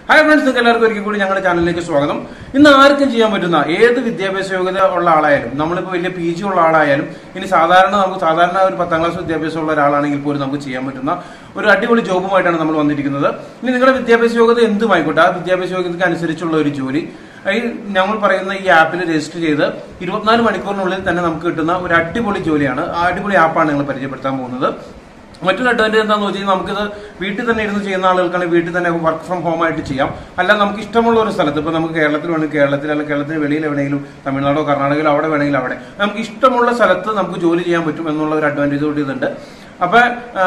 Hi friends നിങ്ങൾക്ക് എല്ലാവർക്കും ഒരിക്കൽ കൂടി ഞങ്ങളുടെ ചാനലിലേക്ക് സ്വാഗതം ഇന്ന് ആർക്കും ചെയ്യാൻ പറ്റുന്ന ഏത് വിദ്യാഭ്യാസ യോഗ്യത ഉള്ള ആളായാലും നമ്മളിപ്പോൾ വലിയ പി ജി ഉള്ള ആളായാലും ഇനി സാധാരണ നമുക്ക് സാധാരണ ഒരു പത്താം ക്ലാസ് വിദ്യാഭ്യാസം ഉള്ള ഒരാളാണെങ്കിൽ പോലും നമുക്ക് ചെയ്യാൻ പറ്റുന്ന ഒരു അടിപൊളി ജോബുമായിട്ടാണ് നമ്മൾ വന്നിരിക്കുന്നത് ഇനി നിങ്ങളുടെ വിദ്യാഭ്യാസ യോഗ്യത എന്തുമായിക്കോട്ടെ ആ വിദ്യാഭ്യാസ യോഗ്യതയ്ക്ക് അനുസരിച്ചുള്ള ഒരു ജോലി ഈ ഞങ്ങൾ പറയുന്ന ഈ ആപ്പിൽ രജിസ്റ്റർ ചെയ്ത് ഇരുപത്തിനാല് മണിക്കൂറിനുള്ളിൽ തന്നെ നമുക്ക് കിട്ടുന്ന ഒരു അടിപൊളി ജോലിയാണ് ആ അടിപൊളി ആപ്പാണ് ഞങ്ങൾ പരിചയപ്പെടുത്താൻ പോകുന്നത് മറ്റൊരു അഡ്വാൻറ്റേജ് എന്താണെന്ന് വെച്ച് കഴിഞ്ഞാൽ നമുക്കിത് വീട്ടിൽ തന്നെ ഇരുന്ന് ചെയ്യുന്ന ആളുകൾക്കാണെങ്കിൽ വീട്ടിൽ തന്നെ വർക്ക് ഫ്രം ഹോം ആയിട്ട് ചെയ്യാം അല്ല നമുക്ക് ഇഷ്ടമുള്ള ഒരു സ്ഥലത്ത് ഇപ്പോൾ നമുക്ക് കേരളത്തിൽ വേണമെങ്കിൽ കേരളത്തിൽ അല്ലെങ്കിൽ കേരളത്തിന് വെളിയിൽ എവിടെയെങ്കിലും തമിഴ്നാടോ കർണാടകയിലോ അവിടെ വേണമെങ്കിൽ അവിടെ നമുക്ക് ഇഷ്ടമുള്ള സ്ഥലത്ത് നമുക്ക് ജോലി ചെയ്യാൻ പറ്റും എന്നുള്ള ഒരു അഡ്വാൻറ്റേജ് കൂടി ഇതുണ്ട് അപ്പൊ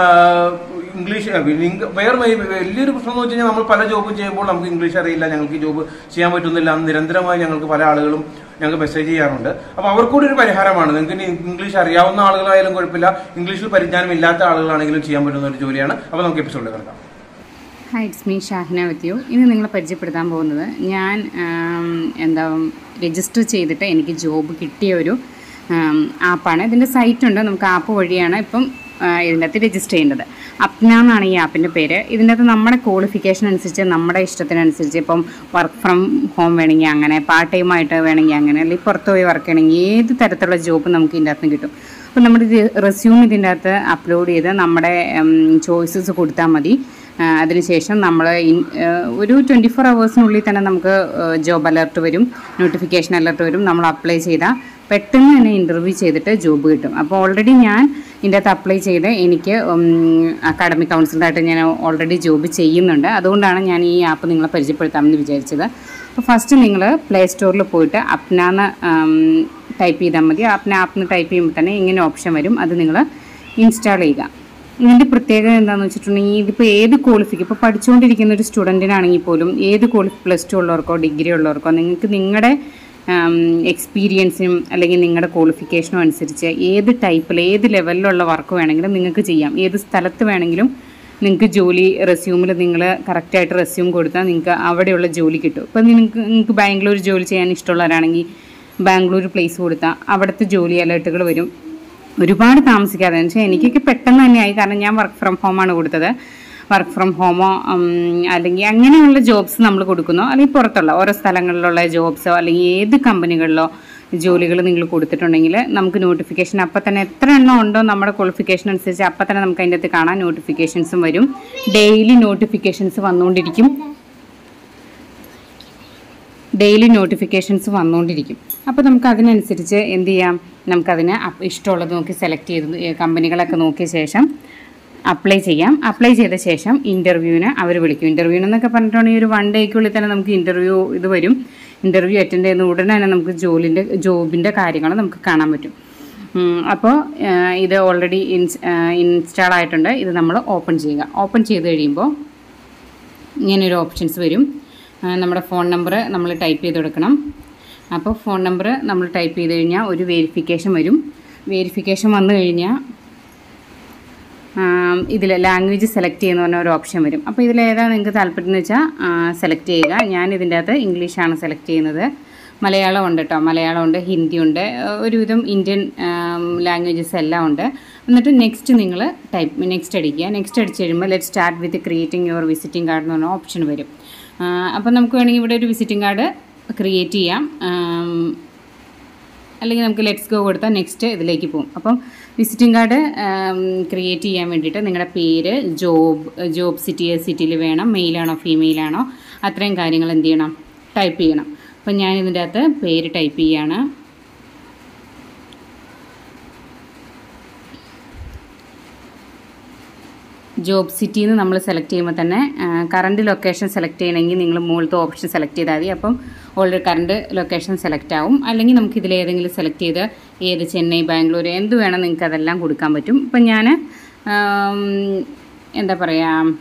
ഇംഗ്ലീഷ് ലിംഗ വേറെ വൈ- വലിയൊരു പ്രശ്നം എന്ന് വെച്ച് കഴിഞ്ഞാൽ നമ്മൾ പല ജോബും ചെയ്യുമ്പോൾ നമുക്ക് ഇംഗ്ലീഷ് അറിയില്ല ഞങ്ങൾക്ക് ഈ ജോബ് ചെയ്യാൻ പറ്റുന്നില്ല എന്ന് നിരന്തരമായി ഞങ്ങൾക്ക് പല ആളുകളും ഞങ്ങൾക്ക് മെസ്സേജ് ചെയ്യാറുണ്ട് അപ്പൊ അവർക്കൂടി ഒരു പരിഹാരമാണ് നിങ്ങൾക്ക് ഇനി ഇംഗ്ലീഷ് അറിയാവുന്ന ആളുകളായാലും കുഴപ്പമില്ല ഇംഗ്ലീഷിൽ പരിജ്ഞാനം ഇല്ലാത്ത ആളുകളാണെങ്കിലും ചെയ്യാൻ പറ്റുന്ന ഒരു ജോലിയാണ് അപ്പൊ നമുക്ക് എപ്പിസോഡിൽ കിടക്കാം hi it's me Shahina with you ഇന്ന് നിങ്ങളെ പരിചയപ്പെടുത്താൻ പോകുന്നത് ഞാൻ ആം, എന്താ രജിസ്റ്റർ ചെയ്തിട്ട് എനിക്ക് ജോബ് കിട്ടിയ ഒരു ആം, ആപ്പാണ് ഇതിൻ്റെ സൈറ്റ് ഉണ്ട് നമുക്ക് ആപ്പ് വഴിയാണ് ഇപ്പം ആ, ഇതിൻ്റെ അകത്ത് രജിസ്റ്റർ ചെയ്യേണ്ടത് അപ്ന എന്നാണ് ഈ ആപ്പിൻ്റെ പേര് ഇതിൻ്റെ അകത്ത് നമ്മുടെ ക്വാളിഫിക്കേഷൻ അനുസരിച്ച് നമ്മുടെ ഇഷ്ടത്തിനനുസരിച്ച് ഇപ്പം വർക്ക് ഫ്രം ഹോം വേണമെങ്കിൽ അങ്ങനെ പാർട്ട് ടൈം ആയിട്ട് വേണമെങ്കിൽ അങ്ങനെ അല്ലെങ്കിൽ പുറത്ത് പോയി വർക്ക് ചെയ്യണമെങ്കിൽ ഏത് തരത്തിലുള്ള ജോബ് നമുക്ക് ഇതിൻ്റെ അകത്ത് നിന്ന് കിട്ടും അപ്പോൾ നമ്മുടെ റെസ്യൂം ഇതിൻ്റെ അകത്ത് അപ്ലോഡ് ചെയ്ത് നമ്മുടെ ചോയ്സസ് കൊടുത്താൽ മതി ആ, അതിനുശേഷം നമ്മൾ ഒരു ട്വൻറ്റി ഫോർ അവേഴ്സിനുള്ളിൽ തന്നെ നമുക്ക് ജോബ് അലർട്ട് വരും നോട്ടിഫിക്കേഷൻ അലർട്ട് വരും നമ്മൾ അപ്ലൈ ചെയ്താൽ പെട്ടെന്ന് തന്നെ ഇൻ്റർവ്യൂ ചെയ്തിട്ട് ജോബ് കിട്ടും അപ്പോൾ ഓൾറെഡി ഞാൻ ഇതിൻ്റെ അകത്ത് അപ്ലൈ ചെയ്ത് എനിക്ക് അക്കാഡമിക് കൗൺസിലറായിട്ട് ഞാൻ ഓൾറെഡി ജോബ് ചെയ്യുന്നുണ്ട് അതുകൊണ്ടാണ് ഞാൻ ഈ ആപ്പ് നിങ്ങളെ പരിചയപ്പെടുത്താമെന്ന് വിചാരിച്ചത് അപ്പോൾ ഫസ്റ്റ് നിങ്ങൾ പ്ലേ സ്റ്റോറിൽ പോയിട്ട് അപ്നാന്ന് ടൈപ്പ് ചെയ്താൽ മതി അപ്ന ആപ്പിന് ടൈപ്പ് ചെയ്യുമ്പോൾ തന്നെ ഇങ്ങനെ ഓപ്ഷൻ വരും അത് നിങ്ങൾ ഇൻസ്റ്റാൾ ചെയ്യുക ഇതിൻ്റെ പ്രത്യേകത എന്താണെന്ന് വെച്ചിട്ടുണ്ടെങ്കിൽ ഇതിപ്പോൾ ഏത് ക്വാളിഫിക്കും ഇപ്പോൾ പഠിച്ചുകൊണ്ടിരിക്കുന്ന ഒരു സ്റ്റുഡൻറ്റിനാണെങ്കിൽ പോലും ഏത് ക്വാളി പ്ലസ് ടു ഉള്ളവർക്കോ ഡിഗ്രി ഉള്ളവർക്കോ നിങ്ങൾക്ക് നിങ്ങളുടെ എക്സ്പീരിയൻസിനും അല്ലെങ്കിൽ നിങ്ങളുടെ ക്വാളിഫിക്കേഷനും അനുസരിച്ച് ഏത് ടൈപ്പിൽ ഏത് ലെവലിലുള്ള വർക്ക് വേണമെങ്കിലും നിങ്ങൾക്ക് ചെയ്യാം ഏത് സ്ഥലത്ത് വേണമെങ്കിലും നിങ്ങൾക്ക് ജോലി റെസ്യൂമിൽ നിങ്ങൾ കറക്റ്റായിട്ട് റെസ്യൂം കൊടുത്താൽ നിങ്ങൾക്ക് അവിടെയുള്ള ജോലി കിട്ടും ഇപ്പം നിങ്ങൾക്ക് നിങ്ങൾക്ക് ബാംഗ്ലൂർ ജോലി ചെയ്യാൻ ഇഷ്ടമുള്ളവരാണെങ്കിൽ ബാംഗ്ലൂർ പ്ലേസ് കൊടുത്താൽ അവിടുത്തെ ജോലി അലേർട്ടുകൾ വരും ഒരുപാട് താമസിക്കാതെ എന്ന് വെച്ചാൽ എനിക്കൊക്കെ പെട്ടെന്ന് തന്നെയായി കാരണം ഞാൻ വർക്ക് ഫ്രം ഹോമാണ് കൊടുത്തത് വർക്ക് ഫ്രം ഹോമോ അല്ലെങ്കിൽ അങ്ങനെയുള്ള ജോബ്സ് നമ്മൾ കൊടുക്കുന്നു അല്ലെങ്കിൽ പുറത്തുള്ള ഓരോ സ്ഥലങ്ങളിലുള്ള ജോബ്സോ അല്ലെങ്കിൽ ഏത് കമ്പനികളിലോ ജോലികൾ നിങ്ങൾ കൊടുത്തിട്ടുണ്ടെങ്കിൽ നമുക്ക് നോട്ടിഫിക്കേഷൻ അപ്പം തന്നെ എത്ര എണ്ണം ഉണ്ടോ നമ്മുടെ ക്വാളിഫിക്കേഷൻ അനുസരിച്ച് അപ്പം തന്നെ നമുക്ക് അതിൻ്റെ അകത്ത് കാണാൻ നോട്ടിഫിക്കേഷൻസും വരും ഡെയിലി നോട്ടിഫിക്കേഷൻസ് വന്നുകൊണ്ടിരിക്കും ഡെയിലി നോട്ടിഫിക്കേഷൻസ് വന്നുകൊണ്ടിരിക്കും അപ്പോൾ നമുക്ക് അതിനനുസരിച്ച് എന്ത് ചെയ്യാം നമുക്കതിന് അപ്പ് ഇഷ്ടമുള്ളത് നോക്കി സെലക്ട് ചെയ്ത് ഏ, കമ്പനികളൊക്കെ നോക്കിയ ശേഷം അപ്ലൈ ചെയ്യാം അപ്ലൈ ചെയ്ത ശേഷം ഇൻ്റർവ്യൂവിന് അവർ വിളിക്കും ഇൻ്റർവ്യൂവിന് എന്നൊക്കെ പറഞ്ഞിട്ടുണ്ടെങ്കിൽ ഒരു വൺ ഡേക്കുള്ളിൽ തന്നെ നമുക്ക് ഇൻ്റർവ്യൂ ഇത് വരും ഇൻ്റർവ്യൂ അറ്റൻഡ് ചെയ്യുന്ന ഉടനെ തന്നെ നമുക്ക് ജോലിൻ്റെ ജോബിൻ്റെ കാര്യങ്ങൾ നമുക്ക് കാണാൻ പറ്റും ഉം, അപ്പോൾ ആ, ഇത് ഓൾറെഡി ഇൻസ് ഇൻസ്റ്റാൾ ആയിട്ടുണ്ട് ഇത് നമ്മൾ ഓപ്പൺ ചെയ്യുക ഓപ്പൺ ചെയ്ത് കഴിയുമ്പോൾ ഇങ്ങനൊരു ഓപ്ഷൻസ് വരും ആ, നമ്മുടെ ഫോൺ നമ്പർ നമ്മൾ ടൈപ്പ് ചെയ്ത് കൊടുക്കണം അപ്പോൾ ഫോൺ നമ്പർ നമ്മൾ ടൈപ്പ് ചെയ്ത് കഴിഞ്ഞാൽ ഒരു വെരിഫിക്കേഷൻ വരും വെരിഫിക്കേഷൻ വന്നു കഴിഞ്ഞാൽ ഇതിൽ ലാംഗ്വേജ് സെലക്ട് ചെയ്യുന്ന പറഞ്ഞ ഒരു ഓപ്ഷൻ വരും അപ്പോൾ ഇതിലേതാ നിങ്ങൾക്ക് താല്പര്യം എന്ന് വെച്ചാൽ സെലക്ട് ചെയ്യുക ഞാൻ ഇതിൻ്റെ അകത്ത് ഇംഗ്ലീഷാണ് സെലക്ട് ചെയ്യുന്നത് മലയാളം ഉണ്ട് കേട്ടോ മലയാളം ഉണ്ട് ഹിന്ദി ഉണ്ട് ആ, ഒരുവിധം ഇന്ത്യൻ ലാംഗ്വേജസ് എല്ലാം ഉണ്ട് എന്നിട്ട് നെക്സ്റ്റ് നിങ്ങൾ ടൈപ്പ് നെക്സ്റ്റ് അടിക്കുക നെക്സ്റ്റ് അടിച്ച് കഴിയുമ്പോൾ let start with creating your visiting card എന്ന് പറഞ്ഞ ഓപ്ഷൻ വരും അപ്പോൾ നമുക്ക് വേണമെങ്കിൽ ഇവിടെ ഒരു വിസിറ്റിംഗ് കാർഡ് ക്രിയേറ്റ് ചെയ്യാം ആം, അല്ലെങ്കിൽ നമുക്ക് ലെറ്റ്സ് ഗോ കൊടുത്താൽ നെക്സ്റ്റ് ഇതിലേക്ക് പോകും അപ്പം വിസിറ്റിംഗ് കാർഡ് ക്രിയേറ്റ് ചെയ്യാൻ വേണ്ടിയിട്ട് നിങ്ങളുടെ പേര് ജോബ് ജോബ് സിറ്റി സിറ്റിയിൽ വേണം മെയിലാണോ ഫീമെയിലാണോ അത്രയും കാര്യങ്ങൾ എന്ത് ചെയ്യണം ടൈപ്പ് ചെയ്യണം അപ്പം ഞാൻ ഇതിൻ്റെ അകത്ത് പേര് ടൈപ്പ് ചെയ്യാണ് ജോബ് സിറ്റിയിൽ നിന്ന് നമ്മൾ സെലക്ട് ചെയ്യുമ്പോൾ തന്നെ കറണ്ട് ലൊക്കേഷൻ സെലക്ട് ചെയ്യണമെങ്കിൽ നിങ്ങൾ മുകളിലത്തെ ഓപ്ഷൻ സെലക്ട് ചെയ്താൽ മതി അപ്പം ഓൾറെഡി കറണ്ട് ലൊക്കേഷൻ സെലക്ട് ആവും അല്ലെങ്കിൽ നമുക്ക് ഇതിൽ ഏതെങ്കിലും സെലക്ട് ചെയ്ത് ഏത് ചെന്നൈ ബാംഗ്ലൂർ എന്ത് വേണം നിങ്ങൾക്ക് അതെല്ലാം കൊടുക്കാൻ പറ്റും ഇപ്പം ഞാൻ എന്താ പറയുക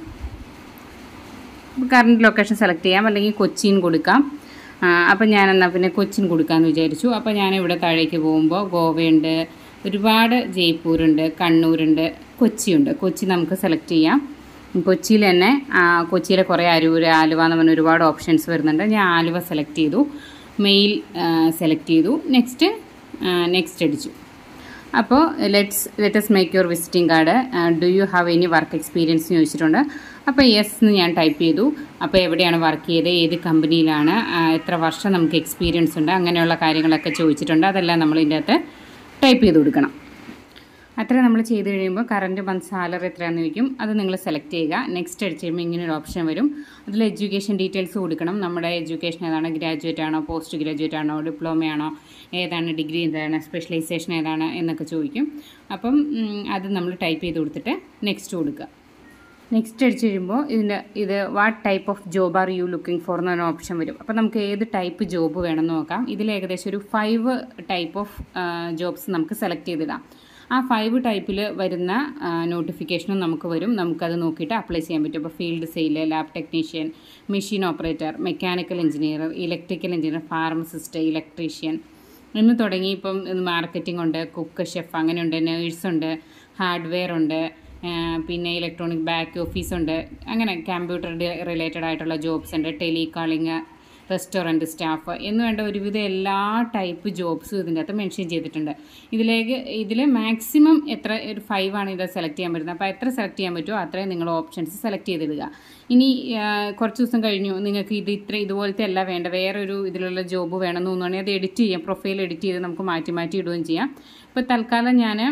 കറണ്ട് ലൊക്കേഷൻ സെലക്ട് ചെയ്യാം അല്ലെങ്കിൽ കൊച്ചിൻ കൊടുക്കാം ആ, അപ്പം ഞാൻ എന്നാൽ പിന്നെ കൊച്ചിൻ കൊടുക്കാമെന്ന് വിചാരിച്ചു അപ്പോൾ ഞാൻ ഇവിടെ താഴേക്ക് പോകുമ്പോൾ ഗോവയുണ്ട് ഒരുപാട് ജയ്പൂരുണ്ട് കണ്ണൂരുണ്ട് കൊച്ചിയുണ്ട് കൊച്ചി നമുക്ക് സെലക്ട് ചെയ്യാം കൊച്ചിയിൽ തന്നെ ആ, കൊച്ചിയിലെ കുറേ അരൂർ ആലുവ എന്ന് പറഞ്ഞ ഒരുപാട് ഓപ്ഷൻസ് വരുന്നുണ്ട് ഞാൻ ആലുവ സെലക്ട് ചെയ്തു മെയിൽ സെലക്ട് ചെയ്തു നെക്സ്റ്റ് നെക്സ്റ്റ് അടിച്ചു അപ്പോൾ let's let's make your visiting card do you have any work experience എന്ന് ചോദിച്ചിട്ടുണ്ട് അപ്പോൾ യെസ് എന്ന് ഞാൻ ടൈപ്പ് ചെയ്തു അപ്പോൾ എവിടെയാണ് വർക്ക് ചെയ്തത് ഏത് കമ്പനിയിലാണ് ആ, എത്ര വർഷം നമുക്ക് എക്സ്പീരിയൻസ് ഉണ്ട് അങ്ങനെയുള്ള കാര്യങ്ങളൊക്കെ ചോദിച്ചിട്ടുണ്ട് അതെല്ലാം നമ്മൾ ഇതിൻ്റെ അകത്ത് ടൈപ്പ് ചെയ്ത് കൊടുക്കണം അത്ര നമ്മൾ ചെയ്ത് കഴിയുമ്പോൾ കറൻറ്റ് മന്ത് സാലറി എത്രയാണെന്ന് ചോദിക്കും അത് നിങ്ങൾ സെലക്ട് ചെയ്യുക നെക്സ്റ്റ് അടിച്ച് കഴിയുമ്പോൾ ഇങ്ങനെ ഒരു ഓപ്ഷൻ വരും അതിൽ എഡ്യൂക്കേഷൻ ഡീറ്റെയിൽസ് കൊടുക്കണം നമ്മുടെ എഡ്യൂക്കേഷൻ ഏതാണ് ഗ്രാജുവേറ്റ് ആണോ പോസ്റ്റ് ഗ്രാജുവേറ്റ് ആണോ ഡിപ്ലോമ ആണോ ഏതാണ് ഡിഗ്രി എന്താണ് സ്പെഷ്യലൈസേഷൻ ഏതാണ് എന്നൊക്കെ ചോദിക്കും അപ്പം ഉം, അത് നമ്മൾ ടൈപ്പ് ചെയ്ത് കൊടുത്തിട്ട് നെക്സ്റ്റ് കൊടുക്കുക നെക്സ്റ്റ് അടിച്ച് കഴിയുമ്പോൾ ഇതിൻ്റെ ഇത് what type of job are you looking for എന്നൊരു ഓപ്ഷൻ വരും അപ്പോൾ നമുക്ക് ഏത് ടൈപ്പ് ജോബ് വേണമെന്ന് നോക്കാം ഇതിൽ ഏകദേശം ഒരു ഫൈവ് ടൈപ്പ് ഓഫ് ജോബ്സ് നമുക്ക് സെലക്ട് ചെയ്തിടാം ആ ഫൈവ് ടൈപ്പിൽ വരുന്ന നോട്ടിഫിക്കേഷനും നമുക്ക് വരും നമുക്കത് നോക്കിയിട്ട് അപ്ലൈ ചെയ്യാൻ പറ്റും ഇപ്പോൾ field sale lab technician machine operator mechanical engineer electrical engineer pharmacist electrician എന്ന് തുടങ്ങി ഇപ്പം മാർക്കറ്റിംഗ് ഉണ്ട് കുക്ക് ഷെഫ് അങ്ങനെയുണ്ട് നേഴ്സുണ്ട് ഹാർഡ്വെയർ ഉണ്ട് ആ, പിന്നെ ഇലക്ട്രോണിക് ബാക്ക് ഓഫീസ് ഉണ്ട് അങ്ങനെ കമ്പ്യൂട്ടർ റിലേറ്റഡ് ആയിട്ടുള്ള ജോബ്സ് ഉണ്ട് ടെലികാളിങ് റെസ്റ്റോറൻറ്റ് സ്റ്റാഫ് എന്ന് വേണ്ട ഒരുവിധ എല്ലാ ടൈപ്പ് ജോബ്സും ഇതിൻ്റെ അകത്ത് മെൻഷൻ ചെയ്തിട്ടുണ്ട് ഇതിലേക്ക് ഇതിൽ മാക്സിമം എത്ര ഒരു ഫൈവ് ആണ് ഇത് സെലക്ട് ചെയ്യാൻ പറ്റുന്നത് അപ്പോൾ എത്ര സെലക്ട് ചെയ്യാൻ പറ്റുമോ അത്രയും നിങ്ങൾ ഓപ്ഷൻസ് സെലക്ട് ചെയ്തിടുക ഇനി ആ, കുറച്ച് ദിവസം കഴിഞ്ഞു നിങ്ങൾക്ക് ഇത് ഇത്ര ഇതുപോലത്തെ അല്ല വേണ്ട വേറൊരു ഇതിലുള്ള ജോബ് വേണമെന്ന് തോന്നുകയാണെങ്കിൽ അത് എഡിറ്റ് ചെയ്യാം പ്രൊഫൈൽ എഡിറ്റ് ചെയ്ത് നമുക്ക് മാറ്റി മാറ്റി ഇടുകയും ചെയ്യാം ഇപ്പോൾ തൽക്കാലം ഞാൻ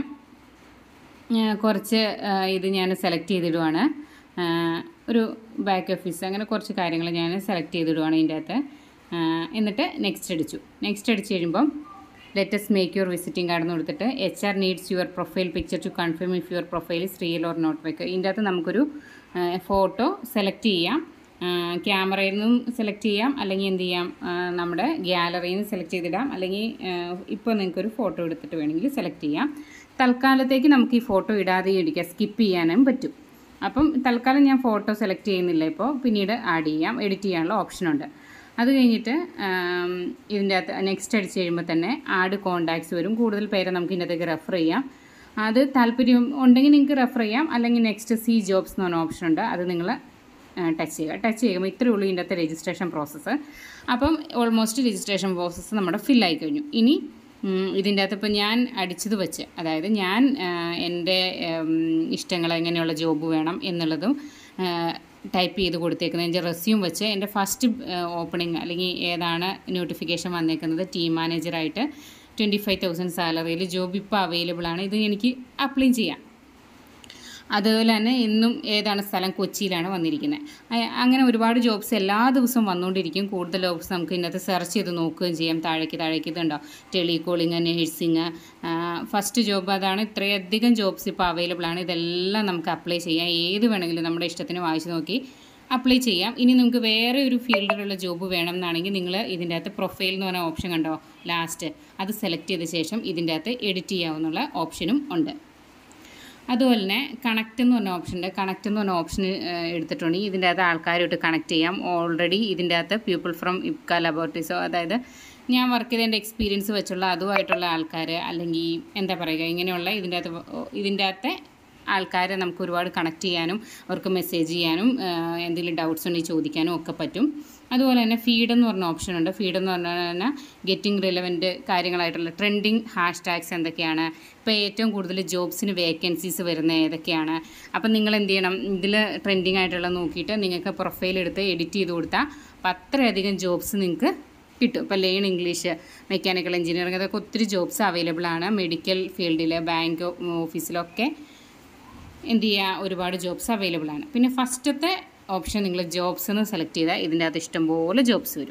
ഞാൻ കുറച്ച് ആ, ഇത് ഞാൻ സെലക്ട് ചെയ്തിടുവാണ് ആ, ഒരു ബാക്ക് ഓഫീസ് അങ്ങനെ കുറച്ച് കാര്യങ്ങൾ ഞാൻ സെലക്ട് ചെയ്തിടുവാണ് ഇതിൻ്റെ അകത്ത് ആ, എന്നിട്ട് നെക്സ്റ്റ് അടിച്ചു നെക്സ്റ്റ് അടിച്ച് കഴിയുമ്പം let's make your visiting card എന്ന് കൊടുത്തിട്ട് H R needs your profile picture to confirm if your profile is real or not വെക്ക് ഇതിൻ്റെ അകത്ത് നമുക്കൊരു ഫോട്ടോ സെലക്ട് ചെയ്യാം ക്യാമറയിൽ നിന്നും സെലക്ട് ചെയ്യാം അല്ലെങ്കിൽ എന്ത് ചെയ്യാം ആ, നമ്മുടെ ഗ്യാലറിയിൽ നിന്ന് സെലക്ട് ചെയ്തിടാം അല്ലെങ്കിൽ ഇപ്പോൾ നിങ്ങൾക്കൊരു ഫോട്ടോ എടുത്തിട്ട് വേണമെങ്കിൽ സെലക്ട് ചെയ്യാം തൽക്കാലത്തേക്ക് നമുക്ക് ഈ ഫോട്ടോ ഇടാതെ ഇടിക്കാം സ്കിപ്പ് ചെയ്യാനും പറ്റും അപ്പം തൽക്കാലം ഞാൻ ഫോട്ടോ സെലക്ട് ചെയ്യുന്നില്ല ഇപ്പോൾ പിന്നീട് ആഡ് ചെയ്യാം എഡിറ്റ് ചെയ്യാനുള്ള ഓപ്ഷനുണ്ട് അത് കഴിഞ്ഞിട്ട് ആം, ഇതിൻ്റെ അകത്ത് നെക്സ്റ്റ് അടിച്ച് കഴിയുമ്പോൾ തന്നെ ആഡ് കോണ്ടാക്ട്സ് വരും കൂടുതൽ പേരെ നമുക്ക് ഇതിൻ്റെ അകത്തേക്ക് റെഫർ ചെയ്യാം അത് താല്പര്യം ഉണ്ടെങ്കിൽ നിങ്ങൾക്ക് റെഫർ ചെയ്യാം അല്ലെങ്കിൽ നെക്സ്റ്റ് സി ജോബ്സ് എന്ന് പറഞ്ഞ ഓപ്ഷൻ ഉണ്ട് അത് നിങ്ങൾ ടച്ച് ചെയ്യുക ടച്ച് ചെയ്യുമ്പോൾ ഇത്രയേ ഉള്ളൂ ഇതിൻ്റെ അകത്ത് രജിസ്ട്രേഷൻ പ്രോസസ്സ് അപ്പം ഓൾമോസ്റ്റ് രജിസ്ട്രേഷൻ പ്രോസസ്സ് നമ്മുടെ ഫില്ലായി കഴിഞ്ഞു ഇനി ഉം, ഇതിൻ്റെ അകത്ത് ഇപ്പോൾ ഞാൻ അടിച്ചത് വെച്ച് അതായത് ഞാൻ ആ, എൻ്റെ ഉം, ഇഷ്ടങ്ങൾ എങ്ങനെയുള്ള ജോബ് വേണം എന്നുള്ളതും ടൈപ്പ് ചെയ്ത് കൊടുത്തേക്കുന്നത് എൻ്റെ റെസ്യൂം വെച്ച് എൻ്റെ ഫസ്റ്റ് ഓപ്പണിംഗ് അല്ലെങ്കിൽ ഏതാണ് നോട്ടിഫിക്കേഷൻ വന്നേക്കുന്നത് ടീം മാനേജറായിട്ട് ട്വൻറ്റി ഫൈവ് തൗസൻഡ് സാലറിയിൽ ജോബ് ഇപ്പോൾ അവൈലബിൾ ആണ് ഇത് എനിക്ക് അപ്ലൈ ചെയ്യാം അതുപോലെ തന്നെ ഇന്നും ഏതാണ് സ്ഥലം കൊച്ചിയിലാണ് വന്നിരിക്കുന്നത് അയ- അങ്ങനെ ഒരുപാട് ജോബ്സ് എല്ലാ ദിവസവും വന്നുകൊണ്ടിരിക്കും കൂടുതൽ ജോബ്സ് നമുക്ക് ഇതിനകത്ത് സെർച്ച് ചെയ്ത് നോക്കുകയും ചെയ്യാം താഴേക്ക് താഴേക്ക് ഇതുണ്ടോ ടെലികോളിങ് നേഴ്സിങ് ഫസ്റ്റ് ജോബ് അതാണ് ഇത്രയധികം ജോബ്സ് ഇപ്പോൾ അവൈലബിൾ ആണ് ഇതെല്ലാം നമുക്ക് അപ്ലൈ ചെയ്യാം ഏത് വേണമെങ്കിലും നമ്മുടെ ഇഷ്ടത്തിന് വായിച്ച് നോക്കി അപ്ലൈ ചെയ്യാം ഇനി നിങ്ങൾക്ക് വേറെ ഒരു ഫീൽഡിലുള്ള ജോബ് വേണം എന്നാണെങ്കിൽ നിങ്ങൾ ഇതിൻ്റെ അകത്ത് പ്രൊഫൈൽ എന്ന് പറഞ്ഞ ഓപ്ഷൻ കണ്ടോ ലാസ്റ്റ് അത് സെലക്ട് ചെയ്ത ശേഷം ഇതിൻ്റെ അകത്ത് എഡിറ്റ് ചെയ്യാവുന്നുള്ള ഓപ്ഷനും ഉണ്ട് അതുപോലെ തന്നെ കണക്റ്റ് എന്ന് പറഞ്ഞ ഓപ്ഷൻ ഉണ്ട് കണക്റ്റ് എന്ന് പറഞ്ഞ ഓപ്ഷൻ എടുത്തിട്ടുണ്ടെങ്കിൽ ഇതിൻ്റെ അകത്ത് ആൾക്കാരുമായിട്ട് കണക്ട് ചെയ്യാം ഓൾറെഡി ഇതിൻ്റെ അകത്ത് പീപ്പിൾ ഫ്രം ഇപ്ക ലബോറട്ടറീസോ അതായത് ഞാൻ വർക്ക് ചെയ്തതിൻ്റെ എക്സ്പീരിയൻസ് വെച്ചുള്ള അതുമായിട്ടുള്ള ആൾക്കാർ അല്ലെങ്കിൽ എന്താ പറയുക ഇങ്ങനെയുള്ള ഇതിൻ്റെ അകത്ത് ഇതിൻ്റെ അകത്തെ ആൾക്കാരെ നമുക്ക് ഒരുപാട് കണക്ട് ചെയ്യാനും അവർക്ക് മെസ്സേജ് ചെയ്യാനും ആ, എന്തെങ്കിലും ഡൗട്ട്സ് ഉണ്ടെങ്കിൽ ചോദിക്കാനും ഒക്കെ പറ്റും അതുപോലെ തന്നെ ഫീഡ് എന്ന് പറഞ്ഞ ഓപ്ഷൻ ഉണ്ട് ഫീഡ് എന്ന് പറഞ്ഞാൽ തന്നെ ഗെറ്റിംഗ് റിലവൻറ്റ് കാര്യങ്ങളായിട്ടുള്ള ട്രെൻഡിങ് ഹാഷ് ടാഗ്സ് എന്തൊക്കെയാണ് ഇപ്പോൾ ഏറ്റവും കൂടുതൽ ജോബ്സിന് വേക്കൻസീസ് വരുന്ന ഏതൊക്കെയാണ് അപ്പം നിങ്ങൾ എന്ത് ചെയ്യണം ഇതിൽ ട്രെൻഡിങ് ആയിട്ടുള്ള നോക്കിയിട്ട് നിങ്ങൾക്ക് പ്രൊഫൈൽ എടുത്ത് എഡിറ്റ് ചെയ്ത് കൊടുത്താൽ അപ്പം അത്രയധികം ജോബ്സ് നിങ്ങൾക്ക് കിട്ടും ഇപ്പോൾ ലേൺ ഇംഗ്ലീഷ് മെക്കാനിക്കൽ എഞ്ചിനീയറിംഗ് അതൊക്കെ ഒത്തിരി ജോബ്സ് അവൈലബിൾ ആണ് മെഡിക്കൽ ഫീൽഡിൽ ബാങ്ക് ഓഫീസിലൊക്കെ എന്ത് ചെയ്യുക ഒരുപാട് ജോബ്സ് അവൈലബിൾ ആണ് പിന്നെ ഫസ്റ്റത്തെ ഓപ്ഷൻ നിങ്ങൾ ജോബ്സ് എന്ന് സെലക്ട് ചെയ്താൽ ഇതിൻ്റെ അകത്ത് ഇഷ്ടംപോലെ ജോബ്സ് വരും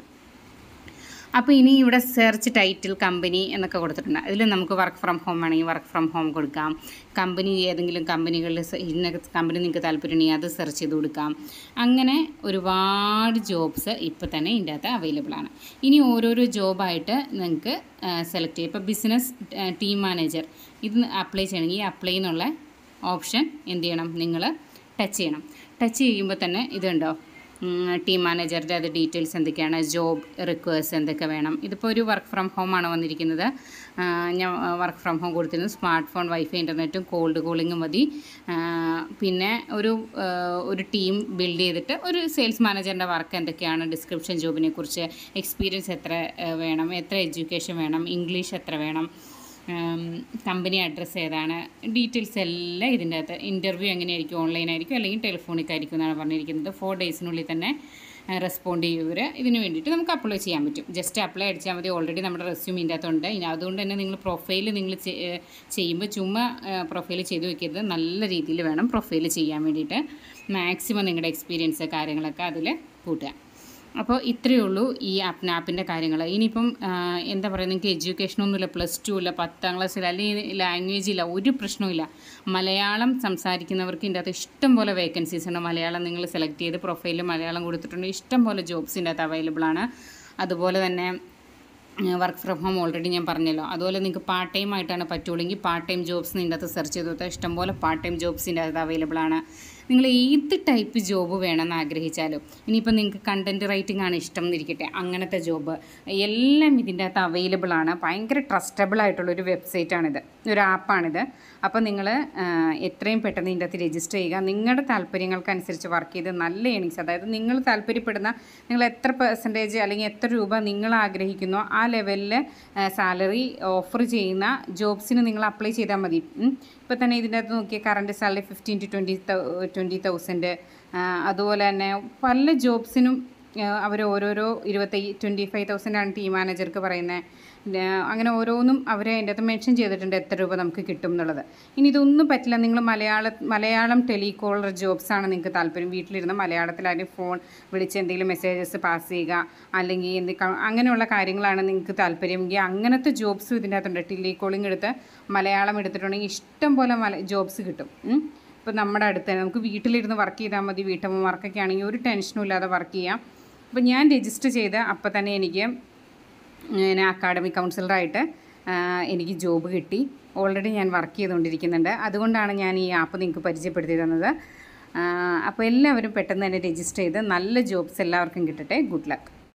അപ്പോൾ ഇനി ഇവിടെ സെർച്ച് ടൈറ്റിൽ കമ്പനി എന്നൊക്കെ കൊടുത്തിട്ടുണ്ട് അതിൽ നമുക്ക് വർക്ക് ഫ്രം ഹോം വേണമെങ്കിൽ വർക്ക് ഫ്രം ഹോം കൊടുക്കാം കമ്പനി ഏതെങ്കിലും കമ്പനികളിൽ ഇന്ന കമ്പനി നിങ്ങൾക്ക് താല്പര്യമുണ്ടെങ്കിൽ അത് സെർച്ച് ചെയ്ത് കൊടുക്കാം അങ്ങനെ ഒരുപാട് ജോബ്സ് ഇപ്പോൾ തന്നെ ഇതിൻ്റെ അകത്ത് അവൈലബിൾ ആണ് ഇനി ഓരോരോ ജോബായിട്ട് നിങ്ങൾക്ക് സെലക്ട് ചെയ്യാം ഇപ്പോൾ ബിസിനസ് ടീം മാനേജർ ഇത് അപ്ലൈ ചെയ്യണമെങ്കിൽ ഈ അപ്ലൈ എന്നുള്ള ഓപ്ഷൻ എന്ത് ചെയ്യണം നിങ്ങൾ ടച്ച് ചെയ്യണം ടച്ച് ചെയ്യുമ്പോൾ തന്നെ ഇതുണ്ടോ ടീം മാനേജറുടെ അത് ഡീറ്റെയിൽസ് എന്തൊക്കെയാണ് ജോബ് റിക്വേഴ്സ് എന്തൊക്കെ വേണം ഇതിപ്പോൾ ഒരു വർക്ക് ഫ്രം ഹോം ആണ് വന്നിരിക്കുന്നത് ആ, ഞാൻ വർക്ക് ഫ്രം ഹോം കൊടുത്തിരുന്നത് സ്മാർട്ട് ഫോൺ വൈഫൈ ഇൻ്റർനെറ്റും കോൾഡ് കോളിങ്ങും മതി ആ, പിന്നെ ഒരു ആ, ഒരു ടീം ബിൽഡ് ചെയ്തിട്ട് ഒരു സെയിൽസ് മാനേജറിൻ്റെ വർക്ക് എന്തൊക്കെയാണ് ഡിസ്ക്രിപ്ഷൻ ജോബിനെ കുറിച്ച് എക്സ്പീരിയൻസ് എത്ര ആ, വേണം എത്ര എഡ്യൂക്കേഷൻ വേണം ഇംഗ്ലീഷ് എത്ര വേണം കമ്പനി അഡ്രസ്സ് ഏതാണ് ഡീറ്റെയിൽസ് എല്ലാം ഇതിൻ്റെ അകത്ത് ഇൻ്റർവ്യൂ എങ്ങനെയായിരിക്കും ഓൺലൈൻ ആയിരിക്കും അല്ലെങ്കിൽ ടെലിഫോണിക് ആയിരിക്കും എന്നാണ് പറഞ്ഞിരിക്കുന്നത് ഫോർ ഡേയ്സിനുള്ളിൽ തന്നെ റെസ്പോണ്ട് ചെയ്യുവർ ഇതിന് വേണ്ടിയിട്ട് നമുക്ക് അപ്ലൈ ചെയ്യാൻ പറ്റും ജസ്റ്റ് അപ്ലൈ അടിച്ചാൽ മതി ഓൾറെഡി നമ്മുടെ റെസ്യൂം ഇതിൻ്റെ അകത്തുണ്ട് ഇനി അതുകൊണ്ട് തന്നെ നിങ്ങൾ പ്രൊഫൈൽ നിങ്ങൾ ചെയ്യുമ്പോൾ ചുമ്മാ പ്രൊഫൈൽ ചെയ്ത് വെക്കരുത് നല്ല രീതിയിൽ വേണം പ്രൊഫൈൽ ചെയ്യാൻ വേണ്ടിയിട്ട് മാക്സിമം നിങ്ങളുടെ എക്സ്പീരിയൻസ് കാര്യങ്ങളൊക്കെ അതിൽ കൂട്ടുക അപ്പോൾ ഇത്രയേ ഉള്ളൂ ഈ ആപ്പ് ആപ്പിൻ്റെ കാര്യങ്ങൾ ഇനിയിപ്പം ആ, എന്താ പറയുക നിങ്ങൾക്ക് എഡ്യൂക്കേഷനൊന്നുമില്ല പ്ലസ് ടു ഇല്ല പത്താം ക്ലാസ്സിൽ അല്ലെങ്കിൽ ലാംഗ്വേജ് ഇല്ല ഒരു പ്രശ്നവുമില്ല മലയാളം സംസാരിക്കുന്നവർക്ക് ഇതിൻ്റെ അകത്ത് ഇഷ്ടം പോലെ വേക്കൻസീസ് ഉണ്ട് മലയാളം നിങ്ങൾ സെലക്ട് ചെയ്ത് പ്രൊഫൈലിൽ മലയാളം കൊടുത്തിട്ടുണ്ട് ഇഷ്ടം പോലെ ജോബ്സ് ഇതിൻ്റെ അകത്ത് അവൈലബിൾ ആണ് അതുപോലെ തന്നെ വർക്ക് ഫ്രം ഹോം ഓൾറെഡി ഞാൻ പറഞ്ഞല്ലോ അതുപോലെ നിങ്ങൾക്ക് പാർട്ട് ടൈം ആയിട്ടാണ് പറ്റുള്ളെങ്കിൽ പാർട്ട് ടൈം ജോബ്സ് ഇതിൻ്റെ അകത്ത് സെർച്ച് ചെയ്ത് കൊടുത്താൽ ഇഷ്ടംപോലെ പാർട്ട് ടൈം ജോബ്സ് ഇതിൻ്റെ അകത്ത് അവൈലബിൾ ആണ് നിങ്ങൾ ഏത് ടൈപ്പ് ജോബ് വേണമെന്ന് ആഗ്രഹിച്ചാലും ഇനിയിപ്പോൾ നിങ്ങൾക്ക് കണ്ടൻറ് റൈറ്റിംഗ് ആണ് ഇഷ്ടം എന്നിരിക്കട്ടെ അങ്ങനത്തെ ജോബ് എല്ലാം ഇതിൻ്റെ അകത്ത് അവൈലബിൾ ആണ് ഭയങ്കര ട്രസ്റ്റബിൾ ആയിട്ടുള്ളൊരു വെബ്സൈറ്റാണിത് ഒരു ആപ്പാണിത് അപ്പോൾ നിങ്ങൾ എത്രയും പെട്ടെന്ന് ഇതിൻ്റെ അകത്ത് രജിസ്റ്റർ ചെയ്യുക നിങ്ങളുടെ താല്പര്യങ്ങൾക്കനുസരിച്ച് വർക്ക് ചെയ്ത് നല്ല ഏണിങ്സ് അതായത് നിങ്ങൾ താല്പര്യപ്പെടുന്ന നിങ്ങൾ എത്ര പെർസെൻറ്റേജ് അല്ലെങ്കിൽ എത്ര രൂപ നിങ്ങൾ ആഗ്രഹിക്കുന്നോ ആ ലെവലിൽ സാലറി ഓഫർ ചെയ്യുന്ന ജോബ്സിന് നിങ്ങൾ അപ്ലൈ ചെയ്താൽ മതി ഇപ്പോൾ തന്നെ ഇതിൻ്റെ അകത്ത് നോക്കിയാൽ current salary fifteen to twenty twenty thousand അതുപോലെ തന്നെ പല ജോബ്സിനും അവർ ഓരോരോ ഇരുപത്തി ട്വൻറ്റി ഫൈവ് തൗസൻഡാണ് ടീം മാനേജർക്ക് പറയുന്നത് അങ്ങനെ ഓരോന്നും അവർ അതിൻ്റെ അകത്ത് മെൻഷൻ ചെയ്തിട്ടുണ്ട് എത്ര രൂപ നമുക്ക് കിട്ടും എന്നുള്ളത് ഇനി ഇതൊന്നും പറ്റില്ല നിങ്ങൾ മലയാള മലയാളം ടെലികോളർ ജോബ്സ് ആണ് നിങ്ങൾക്ക് താല്പര്യം വീട്ടിലിരുന്ന് മലയാളത്തിലായാലും ഫോൺ വിളിച്ച് എന്തെങ്കിലും മെസ്സേജസ് പാസ് ചെയ്യുക അല്ലെങ്കിൽ എന്ത് ക- അങ്ങനെയുള്ള കാര്യങ്ങളാണ് നിങ്ങൾക്ക് താല്പര്യമെങ്കിൽ അങ്ങനത്തെ ജോബ്സും ഇതിൻ്റെ അകത്തുണ്ട് ടെലികോളിംഗ് എടുത്ത് മലയാളം എടുത്തിട്ടുണ്ടെങ്കിൽ ഇഷ്ടം പോലെ മല ജോബ്സ് കിട്ടും ഉം. ഇപ്പോൾ നമ്മുടെ അടുത്ത് തന്നെ നമുക്ക് വീട്ടിലിരുന്ന് വർക്ക് ചെയ്താൽ മതി വീട്ടമ്മമാർക്കൊക്കെ ആണെങ്കിൽ ഒരു ടെൻഷനും ഇല്ലാതെ വർക്ക് ചെയ്യാം അപ്പോൾ ഞാൻ രജിസ്റ്റർ ചെയ്ത് അപ്പോൾ തന്നെ എനിക്ക് ഞാൻ അക്കാഡമിക് കൗൺസിലറായിട്ട് ആ, എനിക്ക് ജോബ് കിട്ടി ഓൾറെഡി ഞാൻ വർക്ക് ചെയ്തുകൊണ്ടിരിക്കുന്നുണ്ട് അതുകൊണ്ടാണ് ഞാൻ ഈ ആപ്പ് നിങ്ങൾക്ക് പരിചയപ്പെടുത്തി തന്നത് ആ, അപ്പോൾ എല്ലാവരും പെട്ടെന്ന് തന്നെ രജിസ്റ്റർ ചെയ്ത് നല്ല ജോബ്സ് എല്ലാവർക്കും കിട്ടട്ടെ ഗുഡ് ലക്ക്